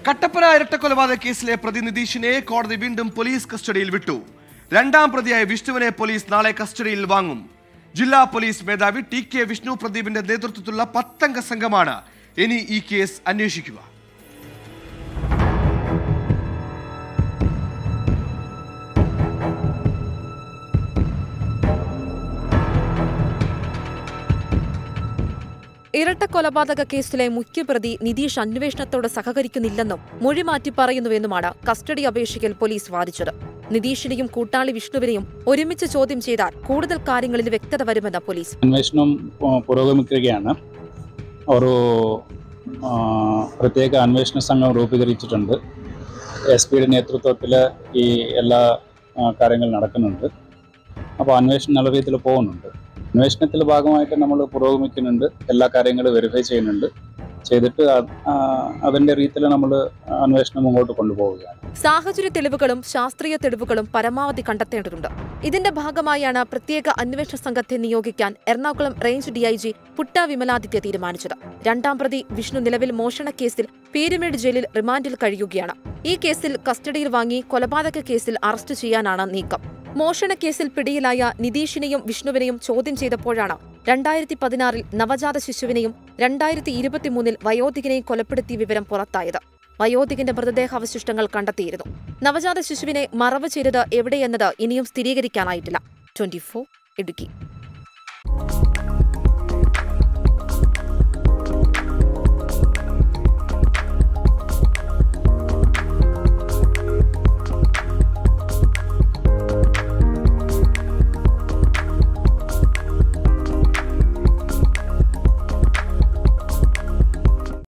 കട്ടപ്പന ഇരട്ടക്കൊലപാതക കേസിലെ പ്രതി നിതീഷിനെ കോടതി വീണ്ടും പോലീസ് കസ്റ്റഡിയിൽ വിട്ടു രണ്ടാം പ്രതിയായ വിഷ്ണുവിനെ പോലീസ് നാളെ കസ്റ്റഡിയിൽ വാങ്ങും ജില്ലാ പോലീസ് മേധാവി ടി കെ വിഷ്ണു പ്രദീപിന്റെ നേതൃത്വത്തിലുള്ള പത്തംഗ സംഘമാണ് ഇനി ഈ കേസ് അന്വേഷിക്കുക ഇരട്ട കൊലപാതക കേസിലെ മുഖ്യപ്രതി നിതീഷ് അന്വേഷണത്തോട് സഹകരിക്കുന്നില്ലെന്നും മൊഴി മാറ്റി പറയുന്നുവെന്നുമാണ് കസ്റ്റഡി അപേക്ഷയിൽ പോലീസ് വാദിച്ചത് നിതീഷിനെയും കൂട്ടാളി വിഷ്ണുവിനെയും ഒരുമിച്ച് ചോദ്യം ചെയ്താൽ കൂടുതൽ കാര്യങ്ങളിൽ വ്യക്തത വരുമെന്ന് പോലീസ് അന്വേഷണം ആ, പുരോഗമിക്കുകയാണ് ഒരു ആ, പ്രത്യേക അന്വേഷണ സംഘം രൂപീകരിച്ചിട്ടുണ്ട് എസ് പിയുടെ നേതൃത്വത്തിൽ ഈ എല്ലാ ആ, കാര്യങ്ങൾ നടക്കുന്നുണ്ട് അപ്പോൾ അന്വേഷണം നല്ല രീതിയിൽ പോകുന്നുണ്ട് അന്വേഷണത്തിൻ്റെ ഭാഗമായിട്ട് നമ്മൾ പുരോഗമിക്കുന്നുണ്ട് എല്ലാ കാര്യങ്ങളും വെരിഫൈ ചെയ്യുന്നുണ്ട് ചെയ്തിട്ട് അത്- ആ, അതിൻ്റെ രീതിയിൽ നമ്മൾ അന്വേഷണം മുമ്പോട്ട് കൊണ്ടുപോവുകയാണ് സാഹചര്യ തെളിവുകളും ശാസ്ത്രീയ തെളിവുകളും പരമാവധി കണ്ടെത്തേണ്ടതുണ്ട് ഇതിന്റെ ഭാഗമായാണ് പ്രത്യേക അന്വേഷണ സംഘത്തെ നിയോഗിക്കാൻ എറണാകുളം റേഞ്ച് ഡിഐജി പുട്ട വിമലാദിത്യ തീരുമാനിച്ചത് രണ്ടാം പ്രതി വിഷ്ണു നിലവിൽ മോഷണ കേസിൽ പീരുമേട് ജയിലിൽ റിമാൻഡിൽ കഴിയുകയാണ് ഈ കേസിൽ കസ്റ്റഡിയിൽ വാങ്ങി കൊലപാതക കേസിൽ അറസ്റ്റ് ചെയ്യാനാണ് നീക്കം മോഷണ കേസിൽ പിടിയിലായ നിതീഷിനെയും വിഷ്ണുവിനെയും ചോദ്യം ചെയ്തപ്പോഴാണ് രണ്ടായിരത്തി പതിനാറിൽ നവജാത ശിശുവിനെയും രണ്ടായിരത്തി ഇരുപത്തിമൂന്നിൽ വയോധികനെയും കൊലപ്പെടുത്തിയ വിവരം പുറത്തായത് വയോധികന്റെ മൃതദേഹാവശിഷ്ടങ്ങൾ കണ്ടെത്തിയിരുന്നു നവജാത ശിശുവിനെ മറവ് ചെയ്തത് എവിടെയെന്നത് ഇനിയും സ്ഥിരീകരിക്കാനായിട്ടില്ല ട്വന്റി ഇടുക്കി